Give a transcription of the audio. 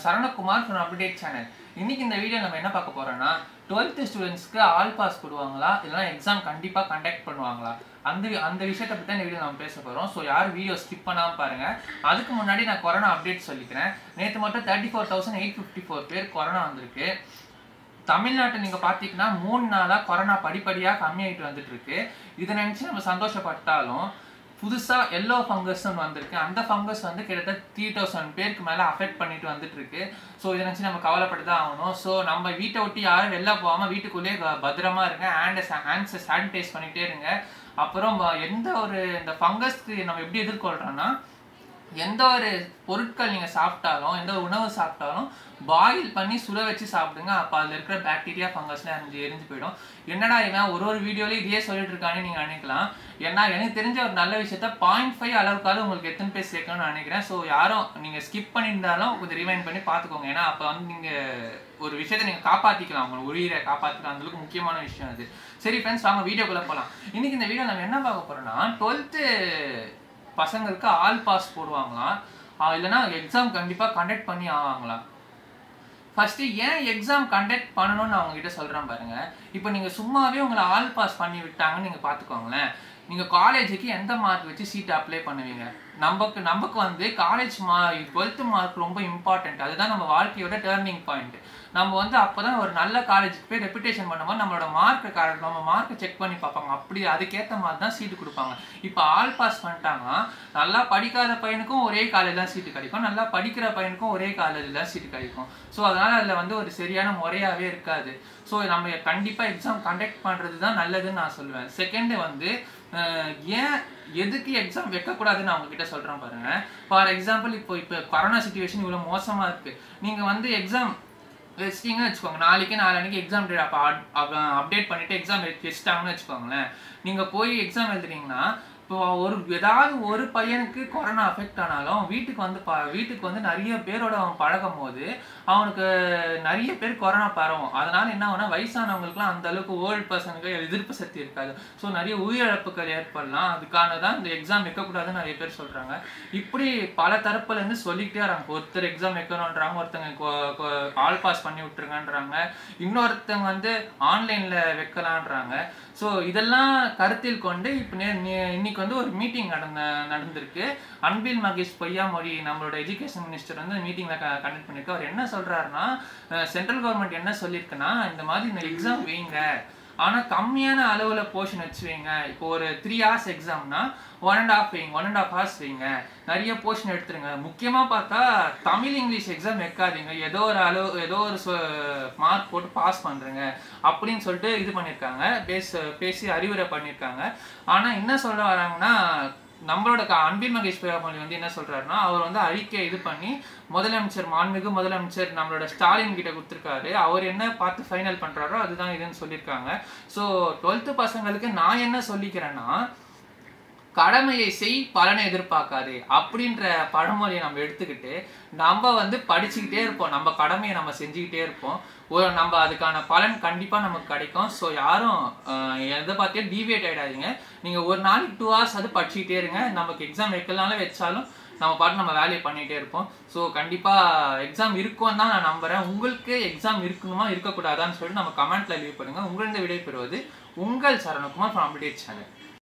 Saranakumar from update channel இன்னைக்கு இந்த video நம்ம என்ன பார்க்க போறோம்னா டுவெல்த் ஸ்டூடெண்ட்ஸ்க்கு ஆல் பாஸ் கொடுவாங்களா இல்லைனா எக்ஸாம் கண்டிப்பாக கண்டக்ட் பண்ணுவாங்களா அந்த அந்த விஷயத்தை பற்றி தான் இந்த வீடியோ நம்ம பேச போகிறோம் ஸோ யாரும் வீடியோ ஸ்கிப் பண்ணாமல் பாருங்க அதுக்கு முன்னாடி நான் கொரோனா அப்டேட் சொல்லிக்கிறேன் நேற்று மட்டும் thirty four thousand eight fifty four பேர் கொரோனா வந்திருக்கு தமிழ்நாட்டை நீங்க பாத்தீங்கன்னா மூணு நாளா கொரோனா படிப்படியா கம்மியாயிட்டு வந்துட்டு இருக்கு இதை நினைச்சு நம்ம சந்தோஷப்பட்டாலும் புதுசா எல்லோ ஃபங்கஸ் வந்திருக்கு அந்த ஃபங்கஸ் வந்து கிட்டத்தட்ட த்ரீ தௌசண்ட் பேருக்கு மேல அஃபெக்ட் பண்ணிட்டு வந்துட்டு இருக்கு ஸோ இதை நினைச்சு நம்ம கவலைப்பட்டு தான் ஆகணும் ஸோ நம்ம வீட்டை ஒட்டி யாரும் வெளில போகாம வீட்டுக்குள்ளேயே க- பத்திரமா இருங்க ஹேண்ட் ஹேண்ட்ஸை சானிடைஸ் பண்ணிட்டே இருங்க அப்புறம் வ- எந்த ஒரு இந்த ஃபங்கஸ்க்கு நம்ம எப்படி எதிர்கொள்றோம்னா எந்த ஒரு பொருட்கள் நீங்க சாப்பிட்டாலும் எந்த ஒரு உணவு சாப்பிட்டாலும் பாயில் பண்ணி சுட வச்சு சாப்பிடுங்க அப்ப அதுல இருக்கிற பாக்டீரியா ஃபங்கஸ்லாம் எரிஞ்சு எரிஞ்சு போயிடும் என்னடா இவன் ஒரு ஒரு வீடியோலயும் இதையே சொல்லிட்டு இருக்கான்னு நீங்க நினைக்கலாம் ஏன்னா எனக்கு தெரிஞ்ச ஒரு நல்ல விஷயத்த பாயிண்ட் ஃபைவ் அளவுக்காவது உங்களுக்கு எத்தனை பேர் சேர்க்கணும்னு நினைக்கிறேன் ஸோ யாரும் நீங்க ஸ்கிப் பண்ணியிருந்தாலும் கொஞ்சம் ரிமைண்ட் பண்ணி பார்த்துக்கோங்க ஏன்னா அப்ப வந்து நீங்க ஒரு விஷயத்தை நீங்க காப்பாத்திக்கலாம் உங்க உயிரை காப்பாத்திக்கலாம் அந்த அளவுக்கு முக்கியமான விஷயம் அது சரி ஃப்ரெண்ட்ஸ் வாங்க வீடியோக்குள்ள போலாம் இன்னைக்கு இந்த வீடியோ நம்ம என்ன பார்க்க போறோம்னா டுவெல்த்து பசங்களுக்கு ஆல் பாஸ் போடுவாங்களாம் ஆஹ் இல்லைன்னா எக்ஸாம் கண்டிப்பாக கண்டக்ட் பண்ணி ஆவாங்களாம் ஃபர்ஸ்ட் ஏன் எக்ஸாம் கண்டக்ட் பண்ணணும்னு நான் உங்ககிட்ட சொல்றேன் பாருங்க இப்போ நீங்க சும்மாவே உங்களை ஆல் பாஸ் பண்ணி விட்டாங்கன்னு நீங்க பாத்துக்கோங்களேன் நீங்க காலேஜுக்கு எந்த மார்க் வச்சு சீட் அப்ளை பண்ணுவீங்க நமக்கு நமக்கு வந்து காலேஜ் மா டுவெல்த் மார்க் ரொம்ப இம்பார்ட்டன்ட் அதுதான் நம்ம வாழ்க்கையோட டேர்னிங் பாயிண்ட் நம்ம வந்து அப்பதான் ஒரு நல்ல காலேஜுக்கு போய் ரெப்புடேஷன் பண்ணும்போது நம்மளோட மார்க்கை கரெக்ட் நம்ம மார்க்கை செக் பண்ணி பார்ப்பாங்க அப்படி அதுக்கேற்ற மாதிரி தான் சீட்டு கொடுப்பாங்க இப்போ ஆல் பாஸ் பண்ணிட்டாங்கன்னா நல்லா படிக்காத பையனுக்கும் ஒரே காலேஜ் தான் சீட்டு கிடைக்கும் நல்லா படிக்கிற பையனுக்கும் ஒரே காலேஜ் தான் சீட்டு கிடைக்கும் ஸோ அதனால அதில் வந்து ஒரு சரியான முறையாவே இருக்காது ஸோ நம்ம கண்டிப்பாக எக்ஸாம் கண்டக்ட் பண்ணுறது தான் நல்லதுன்னு நான் சொல்லுவேன் செகண்டு வந்து அஹ், ஏன் எதுக்கு எக்ஸாம் வைக்கக்கூடாதுன்னு நான் உங்ககிட்ட சொல்கிறேன் பாருங்க ஃபார் எக்ஸாம்பிள் இப்போ இப்போ கொரோனா சுச்சுவேஷன் இவ்வளோ மோசமாக இருக்குது நீங்கள் வந்து எக்ஸாம் வச்சிட்டீங்கன்னு வச்சுக்கோங்க நாளைக்கு நாளைக்கு எக்ஸாம் டேட் அப்போ அப்டேட் பண்ணிட்டு எக்ஸாம் வச்சுட்டாங்கன்னு வச்சுக்கோங்களேன் நீங்கள் போய் எக்ஸாம் எழுதுறீங்கன்னா இப்போ ஒரு ஏதாவது ஒரு பையனுக்கு கொரோனா அஃபெக்ட் ஆனாலும் வீட்டுக்கு வந்து ப வீட்டுக்கு வந்து நிறைய பேரோட அவன் பழகும் போது அவனுக்கு நிறைய பேர் கொரோனா பரவும் அதனால என்ன ஆகும்னா வயசானவங்களுக்குலாம் அந்த அளவுக்கு ஓல்டு பர்சனுக்கு எதிர்ப்பு சக்தி இருக்காது ஸோ நிறைய உயிரிழப்புகள் ஏற்படலாம் அதுக்கான தான் இந்த எக்ஸாம் வைக்கக்கூடாதுன்னு நிறைய பேர் சொல்றாங்க இப்படி பல தரப்புல இருந்து சொல்லிக்கிட்டே வராங்க ஒருத்தர் எக்ஸாம் வைக்கணுன்றாங்க ஒருத்தங்க ஆல் பாஸ் பண்ணி விட்டுருங்கன்றாங்க இன்னொருத்தங்க வந்து ஆன்லைன்ல வைக்கலான்றாங்க ஸோ இதெல்லாம் கருத்தில் கொண்டு இப்போ நே நே- இன்னைக்கு வந்து ஒரு மீட்டிங் நடந்த நடந்திருக்கு அன்பில் மகேஷ் பொய்யாமொழி நம்மளோட எஜுகேஷன் மினிஸ்டர் வந்து மீட்டிங்ல கண்டக்ட் பண்ணிருக்கு அவர் என்ன சொல்றாருன்னா சென்ட்ரல் கவர்மெண்ட் என்ன சொல்லியிருக்குன்னா இந்த மாதிரி இந்த எக்ஸாம் வைங்க ஆனா கம்மியான அளவுல போர்ஷன் வச்சு வைங்க இப்போ ஒரு த்ரீ ஹவர்ஸ் எக்ஸாம்னா ஒன் அண்ட் ஆஃப் வைங்க ஒன் அண்ட் ஆஃப் ஹவர்ஸ் வைங்க நிறைய போர்ஷன் எடுத்துருங்க முக்கியமா பார்த்தா தமிழ் இங்கிலீஷ் எக்ஸாம் வைக்காதீங்க ஏதோ ஒரு அளவு ஏதோ ஒரு மார்க் போட்டு பாஸ் பண்றேங்க அப்படின்னு சொல்லிட்டு இது பண்ணியிருக்காங்க பேச பேசி அறிவுரை பண்ணியிருக்காங்க ஆனா என்ன சொல்ல வராங்கன்னா நம்மளோட க- அன்பில் மகேஷ் பொய்யாமொழி வந்து என்ன சொல்றாருன்னா அவர் வந்து அறிக்கை இது பண்ணி முதலமைச்சர் மாண்புமிகு முதலமைச்சர் நம்மளோட ஸ்டாலின் கிட்ட கொடுத்துருக்காரு அவர் என்ன பார்த்து ஃபைனல் பண்றாரோ அதுதான் இதுன்னு சொல்லியிருக்காங்க ஸோ டுவெல்த்து பசங்களுக்கு நான் என்ன சொல்லிக்கிறேன்னா கடமையை செய் பலனை எதிர்பார்க்காதே அப்படின்ற பழமொழியை நம்ம எடுத்துக்கிட்டு நம்ம வந்து படிச்சுக்கிட்டே இருப்போம் நம்ம கடமையை நம்ம செஞ்சுக்கிட்டே இருப்போம் ஒரு நம்ம அதுக்கான பலன் கண்டிப்பா நமக்கு கிடைக்கும் ஸோ யாரும் ஆஹ், எதை பார்த்தே டீவியேட் ஆயிடாதீங்க நீங்க ஒரு நாளைக்கு டூ ஹவர்ஸ் அது படிச்சுக்கிட்டே இருங்க நமக்கு எக்ஸாம் வைக்கலனாலும் வச்சாலும் நம்ம பாட்டு நம்ம வேலையை பண்ணிகிட்டே இருப்போம் ஸோ கண்டிப்பாக எக்ஸாம் இருக்கும்னு தான் நான் நம்புறேன் உங்களுக்கு எக்ஸாம் இருக்கணுமா இருக்கக்கூடாதான்னு சொல்லிட்டு நம்ம கமெண்ட்ல லீவ் பண்ணுங்க உங்களிருந்து விடை பெறுவது உங்கள் சரணகுமார் ஃப்ரம் அப்டேட் சேனல்